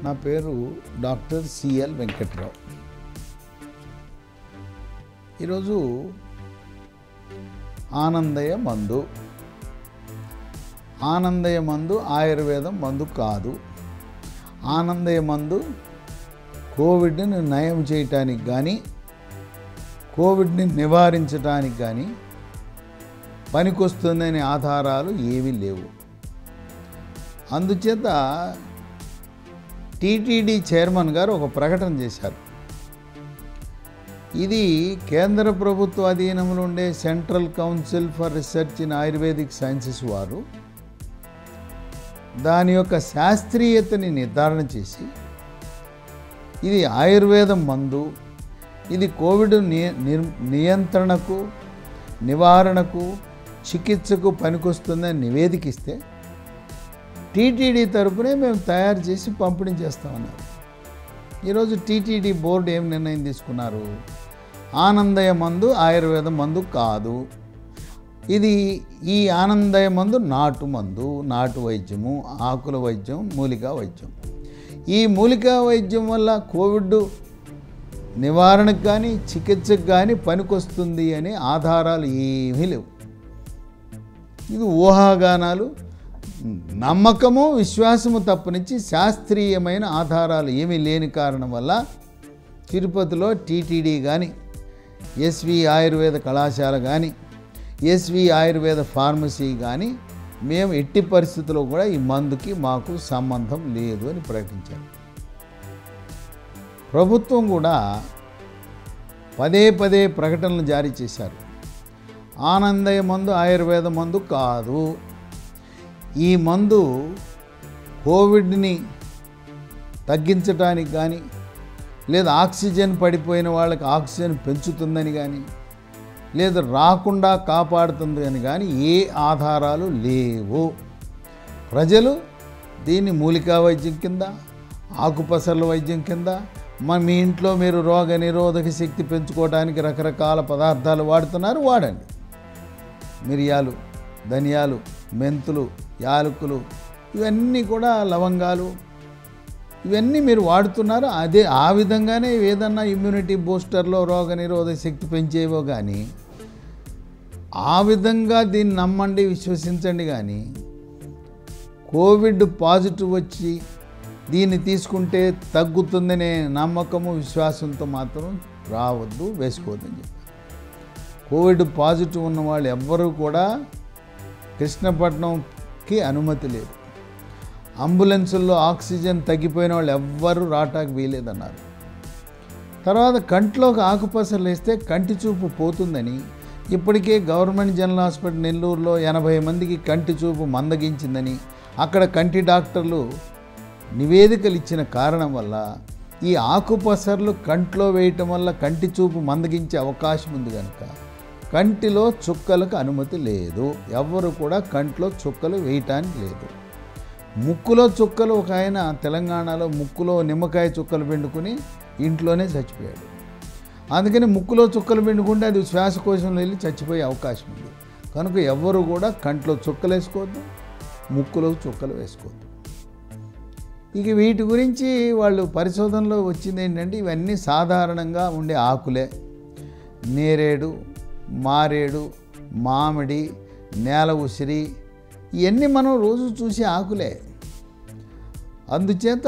నా పేరు doctor CL Venkatrao ఈరోజు ఆనందయ మందు ఆనందయ మందు ఆయుర్వేదం మందు కాదు ఆనందయ మందు కోవిడ్ని నయం చేయటానికి కానీ కోవిడ్ని నివారించడానికి కానీ పనికొస్తుందనే ఆధారాలు ఏమీ లేవు అందుచేత టీటీడీ చైర్మన్ గారు ఒక ప్రకటన చేశారు ఇది కేంద్ర ప్రభుత్వ అధీనంలో ఉండే central council for research in Ayurvedic sciences వారు దాని యొక్క శాస్త్రీయతని నిర్ధారణ చేసి ఇది ఆయుర్వేదం మందు ఇది కోవిడ్ నియంత్రణకు నివారణకు చికిత్సకు పనికొస్తుందని నివేదిక ఇస్తే టీటీడీ తరపునే మేము తయారు చేసి పంపిణీ చేస్తామన్నారు ఈరోజు టీటీడీ బోర్డు ఏం నిర్ణయం తీసుకున్నారు ఆనందయ మందు ఆయుర్వేద మందు కాదు ఇది ఈ ఆనందయ మందు నాటు మందు నాటు వైద్యము ఆకుల వైద్యం మూలికా వైద్యం ఈ మూలికా వైద్యం వల్ల కోవిడ్ నివారణకు కానీ చికిత్సకు కానీ పనికొస్తుంది అనే ఆధారాలు ఏమీ లేవు ఇది ఊహాగానాలు నమ్మకము విశ్వాసము తప్పనిచ్చి శాస్త్రీయమైన ఆధారాలు ఏమీ లేని కారణం వల్ల తిరుపతిలో టీటీడీ కానీ ఎస్వి ఆయుర్వేద కళాశాల కానీ ఎస్వి ఆయుర్వేద ఫార్మసీ కానీ మేము ఎట్టి పరిస్థితుల్లో కూడా ఈ మందుకి మాకు సంబంధం లేదు అని ప్రకటించారు ప్రభుత్వం కూడా పదే పదే ప్రకటనలు జారీ చేశారు ఆనందయ మందు ఆయుర్వేద మందు కాదు ఈ మందు కోవిడ్ని తగ్గించడానికి కానీ లేదా ఆక్సిజన్ పడిపోయిన వాళ్ళకి ఆక్సిజన్ పెంచుతుందని కానీ లేదా రాకుండా కాపాడుతుంది అని కానీ ఏ ఆధారాలు లేవు ప్రజలు దీన్ని మూలికా వైద్యం కింద ఆకుపసర్ల వైద్యం కింద మా మీ ఇంట్లో మీరు రోగ నిరోధక శక్తి పెంచుకోవడానికి రకరకాల పదార్థాలు వాడుతున్నారు వాడండి మిరియాలు ధనియాలు మెంతులు యాలకులు ఇవన్నీ కూడా లవంగాలు ఇవన్నీ మీరు వాడుతున్నారు అదే ఆ విధంగానే ఏదన్నా ఇమ్యూనిటీ బూస్టర్లో రోగ నిరోధక శక్తి పెంచేవో కానీ ఆ విధంగా దీన్ని నమ్మండి విశ్వసించండి కానీ కోవిడ్ పాజిటివ్ వచ్చి దీన్ని తీసుకుంటే తగ్గుతుందనే నమ్మకము విశ్వాసంతో మాత్రం రావద్దు వేసుకోవద్దని చెప్పారు కోవిడ్ పాజిటివ్ ఉన్న వాళ్ళు ఎవ్వరూ కూడా కృష్ణపట్నంకి అనుమతి లేదు అంబులెన్సుల్లో ఆక్సిజన్ తగ్గిపోయిన వాళ్ళు ఎవ్వరూ రావటానికి వీలేదన్నారు తర్వాత కంటిలోకి ఆకుపసలు వేస్తే కంటి చూపు పోతుందని ఇప్పటికే గవర్నమెంట్ జనరల్ హాస్పిటల్ నెల్లూరులో ఎనభై మందికి కంటి చూపు మందగించిందని అక్కడ కంటి డాక్టర్లు నివేదికలు ఇచ్చిన కారణం వల్ల ఈ ఆకుపసర్లు కంట్లో వేయటం వల్ల కంటి చూపు మందగించే అవకాశం ఉంది కనుక కంటిలో చుక్కలకు అనుమతి లేదు ఎవ్వరు కూడా కంట్లో చుక్కలు వేయటానికి లేదు ముక్కులో చుక్కలు ఒక ఆయన తెలంగాణలో ముక్కులో నిమ్మకాయ చుక్కలు పిండుకుని ఇంట్లోనే చచ్చిపోయాడు అందుకని ముక్కులో చుక్కలు పిండుకుంటే అది శ్వాసకోశంలో వెళ్ళి చచ్చిపోయే అవకాశం ఉంది కనుక ఎవ్వరు కూడా కంట్లో చుక్కలు వేసుకోవద్దు ముక్కులో చుక్కలు వేసుకోవద్దు ఇక వీటి గురించి వాళ్ళు పరిశోధనలో వచ్చింది ఏంటంటే ఇవన్నీ సాధారణంగా ఉండే ఆకులే నేరేడు మారేడు మామిడి నేల ఉసిరి ఇవన్నీ మనం రోజు చూసే ఆకులే అందుచేత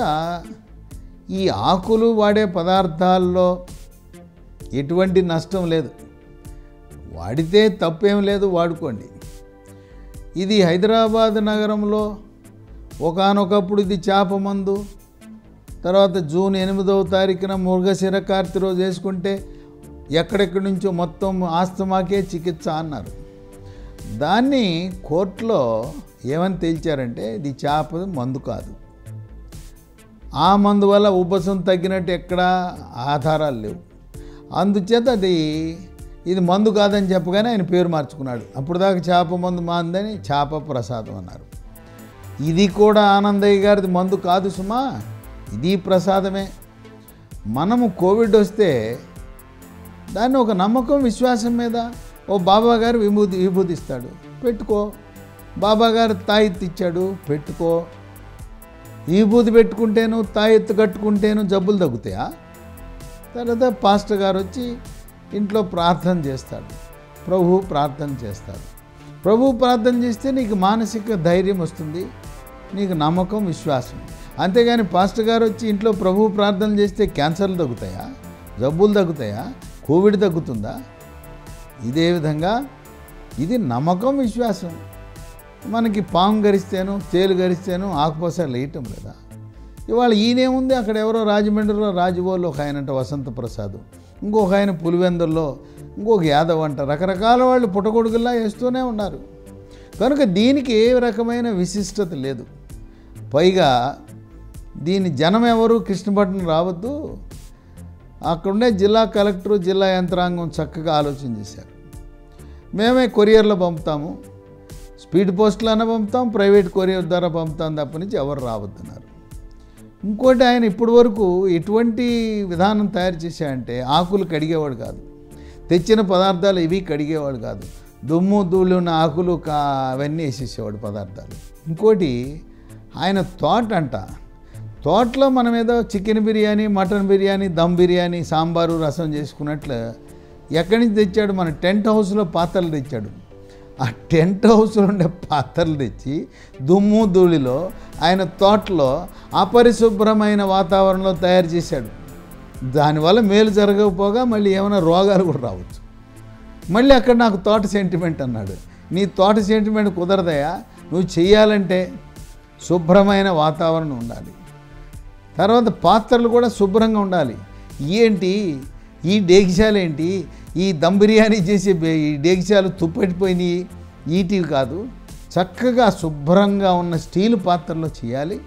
ఈ ఆకులు వాడే పదార్థాల్లో ఎటువంటి నష్టం లేదు వాడితే తప్పేం లేదు వాడుకోండి ఇది హైదరాబాద్ నగరంలో ఒకనొకప్పుడు ఇది చేప మందు తర్వాత జూన్ ఎనిమిదవ తారీఖున మురుగశిర కార్తీ రోజు వేసుకుంటే ఎక్కడెక్కడి నుంచో మొత్తం ఆస్తమాకే చికిత్స అన్నారు దాన్ని కోర్టులో ఏమని తేల్చారంటే ఇది చేప మందు కాదు ఆ మందు వల్ల ఉపశం తగ్గినట్టు ఎక్కడా ఆధారాలు లేవు అందుచేత అది ఇది మందు కాదని చెప్పగానే ఆయన పేరు మార్చుకున్నాడు అప్పుడు దాకా చేప మందు మాందని చేప ప్రసాదం అన్నారు ఇది కూడా ఆనందయ్య గారిది మందు కాదు సుమా ఇది ప్రసాదమే మనము కోవిడ్ వస్తే దాన్ని ఒక నమ్మకం విశ్వాసం మీద ఓ బాబా గారు విభూతి విభూతిస్తాడు పెట్టుకో బాబా గారు తాయిత్తు ఇచ్చాడు పెట్టుకో ఈ బూది పెట్టుకుంటేను తాయెత్తు కట్టుకుంటేను జబ్బులు తగ్గుతాయా తర్వాత పాస్టర్ గారు వచ్చి ఇంట్లో ప్రార్థన చేస్తాడు ప్రభు ప్రార్థన చేస్తాడు ప్రభు ప్రార్థన చేస్తే నీకు మానసిక ధైర్యం వస్తుంది నీకు నమ్మకం విశ్వాసం అంతేగాని పాస్టర్ గారు వచ్చి ఇంట్లో ప్రభు ప్రార్థన చేస్తే క్యాన్సర్లు తగ్గుతాయా జబ్బులు తగ్గుతాయా కోవిడ్ తగ్గుతుందా ఇదే విధంగా ఇది నమ్మకం విశ్వాసం మనకి పాము గరిస్తేను తేలు గరిస్తేను ఆకుపసలు వేయటం లేదా ఇవాళ ఈయనేముంది అక్కడ ఎవరో రాజమండ్రిలో రాజువోళ్ళు ఒక ఆయన అంట వసంత ప్రసాద్ ఇంకొక ఆయన పులివెందుల్లో ఇంకొక యాదవ్ అంట రకరకాల వాళ్ళు పుట్టగొడుగుల్లా వేస్తూనే ఉన్నారు కనుక దీనికి ఏ రకమైన విశిష్టత లేదు పైగా దీని జనం ఎవరు కృష్ణపట్నం రావద్దు అక్కడుండే జిల్లా కలెక్టరు జిల్లా యంత్రాంగం చక్కగా ఆలోచన చేశారు మేమే కొరియర్లో పంపుతాము స్పీడ్ పోస్టులన్నా పంపుతాం ప్రైవేట్ కొరియర్ ద్వారా పంపుతాం తప్ప నుంచి ఎవరు రావద్దన్నారు ఇంకోటి ఆయన ఇప్పటి వరకు ఎటువంటి విధానం తయారు చేశాడంటే ఆకులు కడిగేవాడు కాదు తెచ్చిన పదార్థాలు ఇవి కడిగేవాడు కాదు దుమ్ము ధూళి ఉన్న ఆకులు కా అవన్నీ వేసేసేవాడు పదార్థాలు ఇంకోటి ఆయన తోట అంట తోటలో మనం ఏదో చికెన్ బిర్యానీ మటన్ బిర్యానీ దమ్ బిర్యానీ సాంబారు రసం చేసుకున్నట్లు ఎక్కడి నుంచి తెచ్చాడు మన టెంట్ హౌస్లో పాత్రలు తెచ్చాడు ఆ టెంట్ హౌస్లో ఉండే పాత్రలు తెచ్చి దుమ్ము ధూళిలో ఆయన తోటలో అపరిశుభ్రమైన వాతావరణంలో తయారు చేశాడు దానివల్ల మేలు జరగకపోగా మళ్ళీ ఏమైనా రోగాలు కూడా రావచ్చు మళ్ళీ అక్కడ నాకు తోట సెంటిమెంట్ అన్నాడు నీ తోట సెంటిమెంట్ కుదరదయా నువ్వు చెయ్యాలంటే శుభ్రమైన వాతావరణం ఉండాలి తర్వాత పాత్రలు కూడా శుభ్రంగా ఉండాలి ఏంటి ఈ డేగిశాలు ఏంటి ఈ దమ్ బిర్యానీ చేసే బే- ఈ డేగిశాలు తుప్పటిపోయినాయి ఈటివి కాదు చక్కగా శుభ్రంగా ఉన్న స్టీల్ పాత్రలో చేయాలి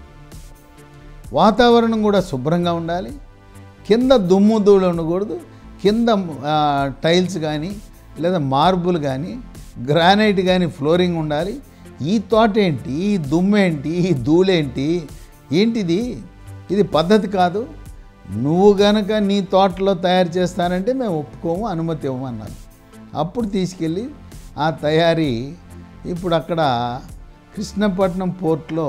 వాతావరణం కూడా శుభ్రంగా ఉండాలి కింద దుమ్ము ధూళి ఉండకూడదు కింద ఆ, టైల్స్ కానీ లేదా మార్బుల్ కానీ గ్రానైట్ కానీ ఫ్లోరింగ్ ఉండాలి ఈ తోట ఏంటి ఈ దుమ్ము ఏంటి ఈ ధూళేంటి ఏంటిది ఇది పద్ధతి కాదు నువ్వు గనక నీ తోటలో తయారు చేస్తానంటే మేము ఒప్పుకోము అనుమతి ఇవ్వమన్నాను అప్పుడు తీసుకెళ్ళి ఆ తయారీ ఇప్పుడు అక్కడ కృష్ణపట్నం పోర్ట్లో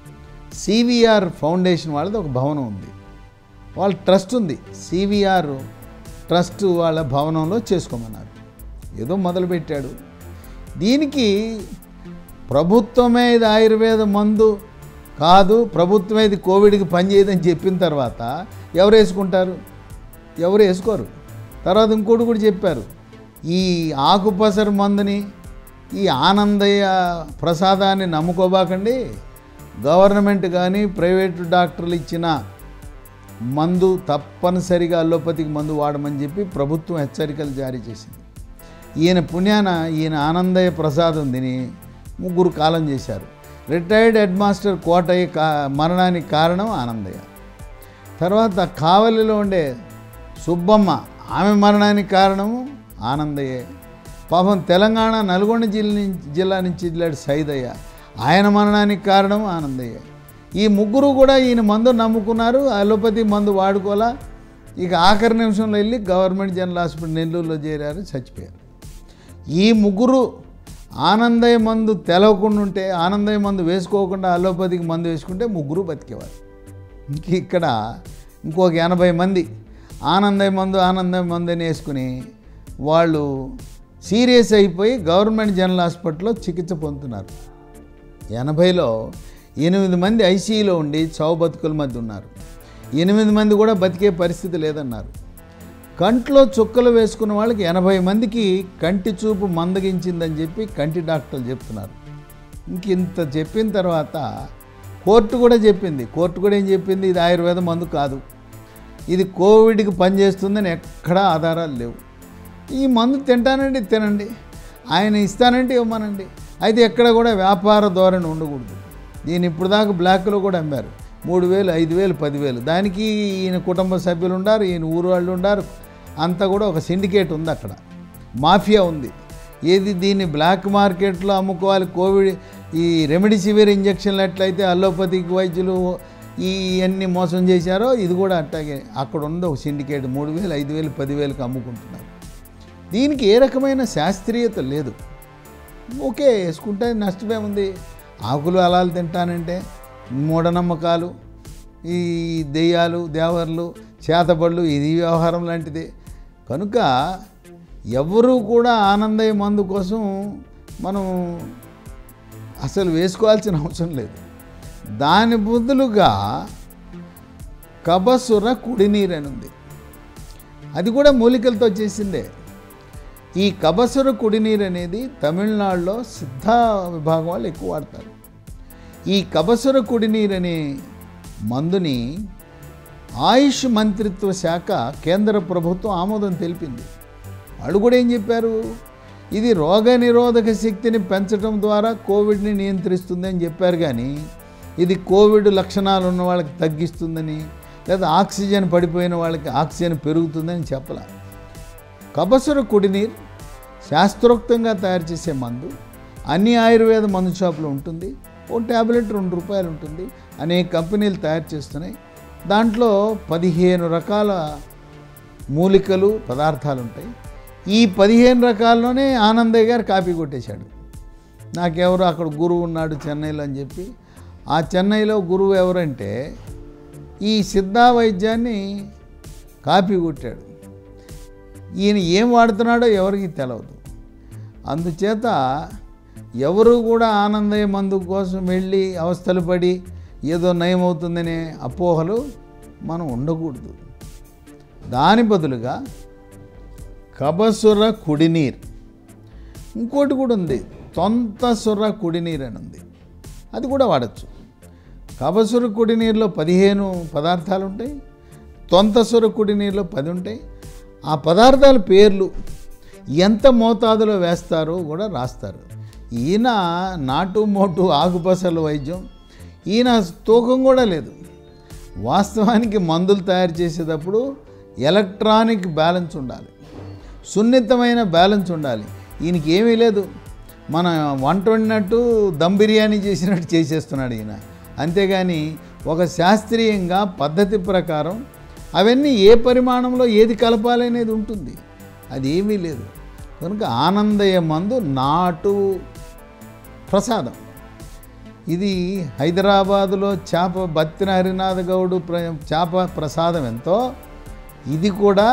సివిఆర్ ఫౌండేషన్ వాళ్ళది ఒక భవనం ఉంది వాళ్ళ ట్రస్ట్ ఉంది సివిఆర్ ట్రస్ట్ వాళ్ళ భవనంలో చేసుకోమన్నారు ఏదో మొదలుపెట్టాడు దీనికి ప్రభుత్వమే ఇది ఆయుర్వేద మందు కాదు ప్రభుత్వమే ఇది కోవిడ్కి పనిచేయదని చెప్పిన తర్వాత ఎవరు వేసుకుంటారు ఎవరు వేసుకోరు తర్వాత ఇంకోటి కూడా చెప్పారు ఈ ఆకుపసరు మందుని ఈ ఆనందయ్య ప్రసాదాన్ని నమ్ముకోబాకండి గవర్నమెంట్ కానీ ప్రైవేటు డాక్టర్లు ఇచ్చిన మందు తప్పనిసరిగా అల్లోపతికి మందు వాడమని చెప్పి ప్రభుత్వం హెచ్చరికలు జారీ చేసింది ఈయన పుణ్యాన ఈయన ఆనందయ్య ప్రసాదం తిని ముగ్గురు కాలం చేశారు రిటైర్డ్ హెడ్ మాస్టర్ కోటయ్య కా మరణానికి కారణం ఆనందయ్య తర్వాత కావలిలో ఉండే సుబ్బమ్మ ఆమె మరణానికి కారణము ఆనందయ్యే పాపం తెలంగాణ నల్గొండ జిల్లా నుంచి జిల్లా నుంచి వెళ్ళాడు సైదయ్య ఆయన మరణానికి కారణం ఆనందయ్య ఈ ముగ్గురు కూడా ఈయన మందు నమ్ముకున్నారు అలోపతి మందు వాడుకోలా ఇక ఆఖరి నిమిషంలో వెళ్ళి గవర్నమెంట్ జనరల్ హాస్పిటల్ నెల్లూరులో చేరారు చచ్చిపోయారు ఈ ముగ్గురు ఆనందయ్య మందు తెలవకుండా ఉంటే ఆనందయ్య మందు వేసుకోకుండా అలోపతికి మందు వేసుకుంటే ముగ్గురు బతికేవారు ఇంక ఇక్కడ ఇంకొక ఎనభై మంది ఆనందయ్య మందు ఆనందయ్య మందు అని వేసుకుని వాళ్ళు సీరియస్ అయిపోయి గవర్నమెంట్ జనరల్ హాస్పిటల్లో చికిత్స పొందుతున్నారు ఎనభైలో ఎనిమిది మంది ఐసీయూలో ఉండి చావు బతుకుల మధ్య ఉన్నారు ఎనిమిది మంది కూడా బతికే పరిస్థితి లేదన్నారు కంట్లో చుక్కలు వేసుకున్న వాళ్ళకి ఎనభై మందికి కంటి చూపు మందగించిందని చెప్పి కంటి డాక్టర్లు చెప్తున్నారు ఇంక ఇంత చెప్పిన తర్వాత కోర్టు కూడా చెప్పింది కోర్టు కూడా ఏం చెప్పింది ఇది ఆయుర్వేద మందు కాదు ఇది కోవిడ్కి పనిచేస్తుందని ఎక్కడా ఆధారాలు లేవు ఈ మందు తింటానండి తినండి ఆయన ఇస్తానంటే ఇవ్వమనండి అయితే ఎక్కడ కూడా వ్యాపార ధోరణి ఉండకూడదు దీని ఇప్పుడు దాకా బ్లాక్లో కూడా అమ్మారు మూడు వేలు ఐదు వేలు పదివేలు దానికి ఈయన కుటుంబ సభ్యులు ఉండారు ఈయన ఊరు వాళ్ళు ఉండారు అంతా కూడా ఒక సిండికేట్ ఉంది అక్కడ మాఫియా ఉంది ఏది దీన్ని బ్లాక్ మార్కెట్లో అమ్ముకోవాలి కోవిడ్ ఈ రెమెడిసివిర్ ఇంజక్షన్లు ఎట్లయితే అల్లోపతిక్ వైద్యులు ఈ అన్ని మోసం చేశారో ఇది కూడా అట్టాగే అక్కడ ఉంది ఒక సిండికేట్ మూడు వేలు ఐదు వేలు పదివేలకు అమ్ముకుంటున్నారు దీనికి ఏ రకమైన శాస్త్రీయత లేదు ఓకే వేసుకుంటే నష్టమేముంది ఆకులు అలాలు తింటానంటే మూఢనమ్మకాలు ఈ దెయ్యాలు దేవర్లు చేతబళ్ళు ఇది వ్యవహారం లాంటిదే కనుక ఎవరు కూడా ఆనందయ్య మందు కోసం మనం అసలు వేసుకోవాల్సిన అవసరం లేదు దాని బదులుగా కబసుర కుడినీరు అని ఉంది అది కూడా మూలికలతో చేసిందే ఈ కబసుర కుడినీరు అనేది తమిళనాడులో సిద్ధ విభాగం వాళ్ళు ఎక్కువ వాడతారు ఈ కబసుర కుడినీరు అనే మందుని ఆయుష్ మంత్రిత్వ శాఖ కేంద్ర ప్రభుత్వం ఆమోదం తెలిపింది వాళ్ళు కూడా ఏం చెప్పారు ఇది రోగ నిరోధక శక్తిని పెంచడం ద్వారా కోవిడ్ని నియంత్రిస్తుంది అని చెప్పారు కానీ ఇది కోవిడ్ లక్షణాలు ఉన్న వాళ్ళకి తగ్గిస్తుందని లేదా ఆక్సిజన్ పడిపోయిన వాళ్ళకి ఆక్సిజన్ పెరుగుతుందని చెప్పలే కబసుర కుడినీరు శాస్త్రోక్తంగా తయారు చేసే మందు అన్ని ఆయుర్వేద మందు షాపులో ఉంటుంది ఓ ట్యాబ్లెట్ రెండు రూపాయలు ఉంటుంది అనేక కంపెనీలు తయారు చేస్తున్నాయి దాంట్లో పదిహేను రకాల మూలికలు పదార్థాలు ఉంటాయి ఈ పదిహేను రకాల్లోనే ఆనందయ్య గారు కాపీ కొట్టేశాడు నాకెవరు అక్కడ గురువు ఉన్నాడు చెన్నైలో అని చెప్పి ఆ చెన్నైలో గురువు ఎవరంటే ఈ సిద్ధా వైద్యాన్ని కాపీ కొట్టాడు ఈయన ఏం వాడుతున్నాడో ఎవరికి తెలియదు అందుచేత ఎవరు కూడా ఆనందయ్య మందు కోసం వెళ్ళి అవస్థలు పడి ఏదో నయమవుతుందనే అపోహలు మనం ఉండకూడదు దాని బదులుగా కబసుర కుడినీర్ ఇంకోటి కూడా ఉంది తొంతసుర కుడినీర్ అని ఉంది అది కూడా వాడచ్చు కబసుర కుడినీరులో పదిహేను పదార్థాలు ఉంటాయి తొంతసుర కుడినీరులో పది ఉంటాయి ఆ పదార్థాల పేర్లు ఎంత మోతాదులో వేస్తారో కూడా రాస్తారు ఈయన నాటు మోటు ఆకుపసల వైద్యం ఈయన తూకం కూడా లేదు వాస్తవానికి మందులు తయారు చేసేటప్పుడు ఎలక్ట్రానిక్ బ్యాలెన్స్ ఉండాలి సున్నితమైన బ్యాలెన్స్ ఉండాలి ఈయనకి ఏమీ లేదు మన వంట వండినట్టు దమ్ బిర్యానీ చేసినట్టు చేసేస్తున్నాడు ఈయన అంతేగాని ఒక శాస్త్రీయంగా పద్ధతి ప్రకారం అవన్నీ ఏ పరిమాణంలో ఏది కలపాలి అనేది ఉంటుంది అది ఏమీ లేదు కనుక ఆనందయ్య మందు నాటు ప్రసాదం ఇది హైదరాబాదులో చేప బత్తిన హరినాథ్ గౌడు ప్ర చేప ప్రసాదం ఎంతో ఇది కూడా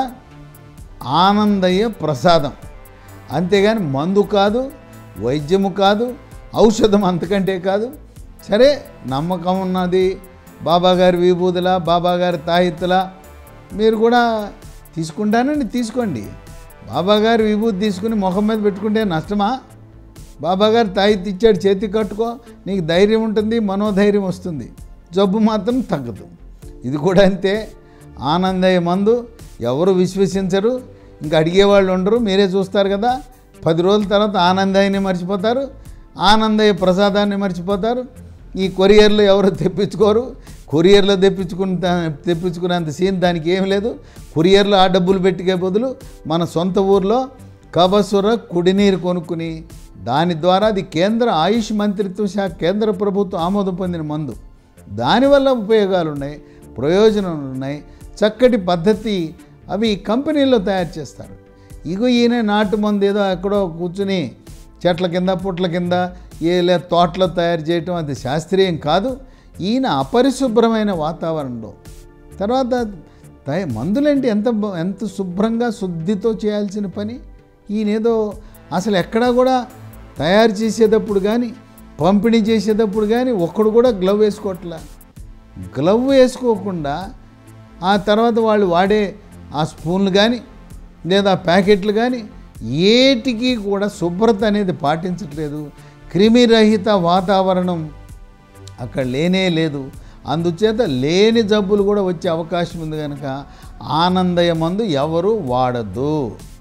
ఆనందయ్య ప్రసాదం అంతేగాని మందు కాదు వైద్యము కాదు ఔషధం అంతకంటే కాదు సరే నమ్మకం ఉన్నది బాబాగారి విభూతుల బాబాగారి తాయిత్తుల మీరు కూడా తీసుకుంటానండి తీసుకోండి బాబాగారి విభూతి తీసుకుని ముఖం మీద పెట్టుకుంటే నష్టమా బాబాగారు తాయిత్తు ఇచ్చాడు చేతి కట్టుకో నీకు ధైర్యం ఉంటుంది మనోధైర్యం వస్తుంది జబ్బు మాత్రం తగ్గదు ఇది కూడా అంతే ఆనందయ్య మందు ఎవరు విశ్వసించరు ఇంకా అడిగేవాళ్ళు ఉండరు మీరే చూస్తారు కదా పది రోజుల తర్వాత ఆనందయ్యని మర్చిపోతారు ఆనందయ్య ప్రసాదాన్ని మర్చిపోతారు ఈ కొరియర్లో ఎవరు తెప్పించుకోరు కొరియర్లో తెప్పించుకున్న తెప్పించుకునేంత సీన్ దానికి ఏం లేదు కొరియర్లో ఆ డబ్బులు పెట్టికే బదులు మన సొంత ఊర్లో కబసుర కుడినీరు కొనుక్కుని దాని ద్వారా అది కేంద్ర ఆయుష్ మంత్రిత్వ శాఖ కేంద్ర ప్రభుత్వం ఆమోదం పొందిన మందు దానివల్ల ఉపయోగాలు ఉన్నాయి ప్రయోజనాలు ఉన్నాయి చక్కటి పద్ధతి అవి కంపెనీల్లో తయారు చేస్తారు ఇగో ఈయన నాటు మందు ఏదో ఎక్కడో కూర్చుని చెట్ల కింద పుట్ల కింద ఏ లే తోటలో తయారు చేయటం అది శాస్త్రీయం కాదు ఈయన అపరిశుభ్రమైన వాతావరణంలో తర్వాత తయ- మందులేంటి ఎంత బ- ఎంత శుభ్రంగా శుద్ధితో చేయాల్సిన పని ఈయనేదో అసలు ఎక్కడా కూడా తయారు చేసేటప్పుడు కానీ పంపిణీ చేసేటప్పుడు కానీ ఒక్కడు కూడా గ్లవ్ వేసుకోవట్లే గ్లవ్ వేసుకోకుండా ఆ తర్వాత వాళ్ళు వాడే ఆ స్పూన్లు కానీ లేదా ప్యాకెట్లు కానీ ఏటికి కూడా శుభ్రత అనేది పాటించట్లేదు క్రిమిరహిత వాతావరణం అక్కడ లేనే లేదు అందుచేత లేని జబ్బులు కూడా వచ్చే అవకాశం ఉంది కనుక ఆనందయ మందు ఎవరు వాడద్దు